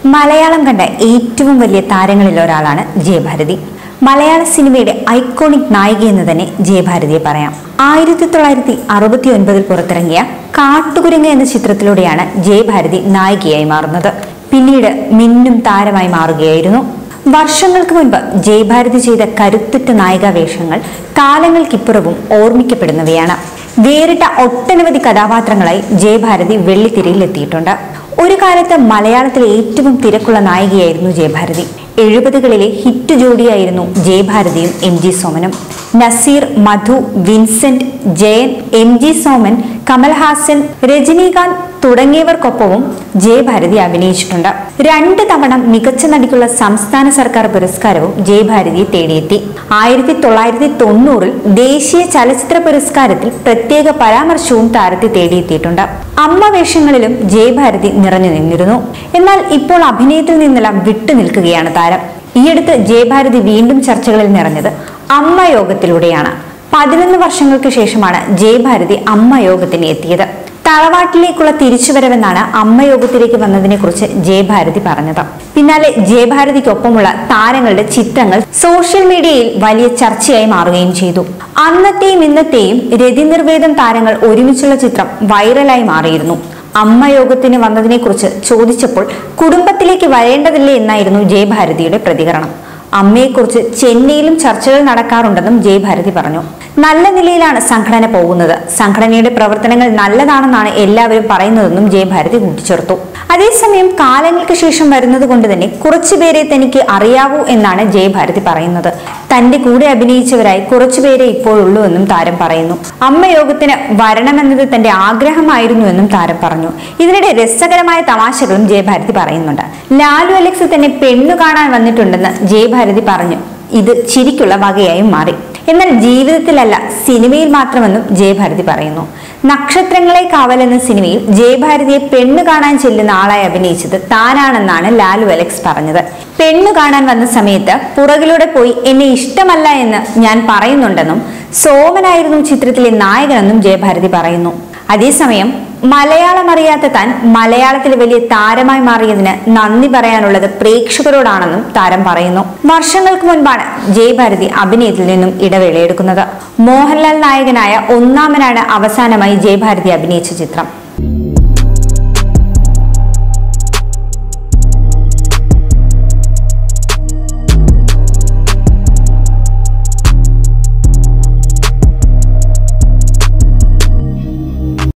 മലയാളം കണ്ട ഏറ്റവും വലിയ താരങ്ങളിൽ ഒരാളാണ് ജയഭാരതി മലയാള സിനിമയുടെ ഐക്കോണിക് നായിക എന്ന് തന്നെ ജയഭാരതിയെ പറയാം ആയിരത്തി തൊള്ളായിരത്തി അറുപത്തി ഒൻപതിൽ പുറത്തിറങ്ങിയ കാട്ടുകുരങ്ങ എന്ന ചിത്രത്തിലൂടെയാണ് ജയഭാരതി നായികയായി മാറുന്നത് പിന്നീട് മിന്നും താരമായി മാറുകയായിരുന്നു വർഷങ്ങൾക്ക് മുൻപ് ജയഭാരതി ചെയ്ത കരുത്തുറ്റ നായികാ വേഷങ്ങൾ കാലങ്ങൾക്കിപ്പുറവും ഓർമ്മിക്കപ്പെടുന്നവയാണ് വേറിട്ട ഒട്ടനവധി കഥാപാത്രങ്ങളായി ജയഭാരതി വെള്ളിത്തിരയിൽ എത്തിയിട്ടുണ്ട് ഒരു കാലത്ത് മലയാളത്തിലെ ഏറ്റവും തിരക്കുള്ള നായികയായിരുന്നു ജയഭാരതി എഴുപതുകളിലെ ഹിറ്റ് ജോഡിയായിരുന്നു ജയഭാരതിയും എം ജി സോമനും നസീർ മധു വിൻസെന്റ് ജയൻ എം ജി സോമൻ കമൽഹാസൻ രജനീകാന്ത് തുടങ്ങിയവർക്കൊപ്പവും ജയഭാരതി അഭിനയിച്ചിട്ടുണ്ട് രണ്ട് തവണ മികച്ച നടിക്കുള്ള സംസ്ഥാന സർക്കാർ പുരസ്കാരവും ജയഭാരതിയെ തേടിയെത്തി ആയിരത്തി തൊള്ളായിരത്തി തൊണ്ണൂറിൽ ദേശീയ ചലച്ചിത്ര പുരസ്കാരത്തിൽ പ്രത്യേക പരാമർശവും താരത്തെ തേടിയെത്തിയിട്ടുണ്ട് അമ്മ വേഷങ്ങളിലും ജയഭാരതി നിറഞ്ഞു നിന്നിരുന്നു എന്നാൽ ഇപ്പോൾ അഭിനയത്തിൽ നിന്നെല്ലാം വിട്ടുനിൽക്കുകയാണ് താരം ഈയടുത്ത് ജയഭാരതി വീണ്ടും ചർച്ചകളിൽ നിറഞ്ഞത് അമ്മ യോഗത്തിലൂടെയാണ് പതിനൊന്ന് വർഷങ്ങൾക്ക് ശേഷമാണ് ജയഭാരതി അമ്മ യോഗത്തിന് എത്തിയത് തറവാട്ടിലേക്കുള്ള തിരിച്ചുവരവെന്നാണ് അമ്മയോഗത്തിലേക്ക് വന്നതിനെ കുറിച്ച് ജയഭാരതി പറഞ്ഞത് പിന്നാലെ ജയഭാരതിക്കൊപ്പമുള്ള താരങ്ങളുടെ ചിത്രങ്ങൾ സോഷ്യൽ മീഡിയയിൽ വലിയ ചർച്ചയായി മാറുകയും ചെയ്തു അന്നത്തെയും ഇന്നത്തെയും രതിനിർവേദം താരങ്ങൾ ഒരുമിച്ചുള്ള ചിത്രം വൈറലായി മാറിയിരുന്നു അമ്മ യോഗത്തിന് വന്നതിനെ കുറിച്ച് ചോദിച്ചപ്പോൾ കുടുംബത്തിലേക്ക് വരേണ്ടതില്ലേ എന്നായിരുന്നു ജയഭാരതിയുടെ പ്രതികരണം അമ്മയെക്കുറിച്ച് ചെന്നൈയിലും ചർച്ചകൾ നടക്കാറുണ്ടെന്നും ജയഭാരതി പറഞ്ഞു നല്ല നിലയിലാണ് സംഘടന പോകുന്നത് സംഘടനയുടെ പ്രവർത്തനങ്ങൾ നല്ലതാണെന്നാണ് എല്ലാവരും പറയുന്നതെന്നും ജയഭാരതി കൂട്ടിച്ചേർത്തു അതേസമയം കാലങ്ങൾക്ക് ശേഷം വരുന്നത് കൊണ്ട് തന്നെ കുറച്ചുപേരെ തനിക്ക് അറിയാവൂ എന്നാണ് ജയഭാരതി പറയുന്നത് തന്റെ കൂടെ അഭിനയിച്ചവരായി കുറച്ചുപേരെ ഇപ്പോഴുള്ളൂ എന്നും താരം പറയുന്നു അമ്മ യോഗത്തിന് വരണമെന്നത് തന്റെ ആഗ്രഹമായിരുന്നുവെന്നും താരം പറഞ്ഞു ഇതിനിടെ രസകരമായ തമാശകളും ജയഭാരതി പറയുന്നുണ്ട് ലാലു അലക്സ് തന്നെ പെണ്ണു കാണാൻ വന്നിട്ടുണ്ടെന്ന് ജയഭാരതി പറഞ്ഞു ഇത് ചിരിക്കുള്ള വകയായും മാറി എന്നാൽ ജീവിതത്തിലല്ല സിനിമയിൽ മാത്രമെന്നും ജയഭാരതി പറയുന്നു നക്ഷത്രങ്ങളെ കാവൽ എന്ന സിനിമയിൽ ജയഭാരതിയെ പെണ്ണ് കാണാൻ ചെല്ലുന്ന ആളായി അഭിനയിച്ചത് താനാണെന്നാണ് ലാലു അലക്സ് പറഞ്ഞത് പെണ്ണു കാണാൻ വന്ന സമയത്ത് പുറകിലൂടെ പോയി എന്നെ ഇഷ്ടമല്ല എന്ന് ഞാൻ പറയുന്നുണ്ടെന്നും സോമനായിരുന്നു ചിത്രത്തിലെ നായകനെന്നും ജയഭാരതി പറയുന്നു അതേസമയം മലയാളം അറിയാത്ത താൻ മലയാളത്തിലെ വലിയ താരമായി മാറിയതിന് നന്ദി പറയാനുള്ളത് പ്രേക്ഷകരോടാണെന്നും താരം പറയുന്നു വർഷങ്ങൾക്ക് മുൻപാണ് ജയഭാരതി അഭിനയത്തിൽ നിന്നും ഇടവേളയെടുക്കുന്നത് മോഹൻലാൽ നായകനായ ഒന്നാമനാണ് അവസാനമായി ജയഭാരതി അഭിനയിച്ച ചിത്രം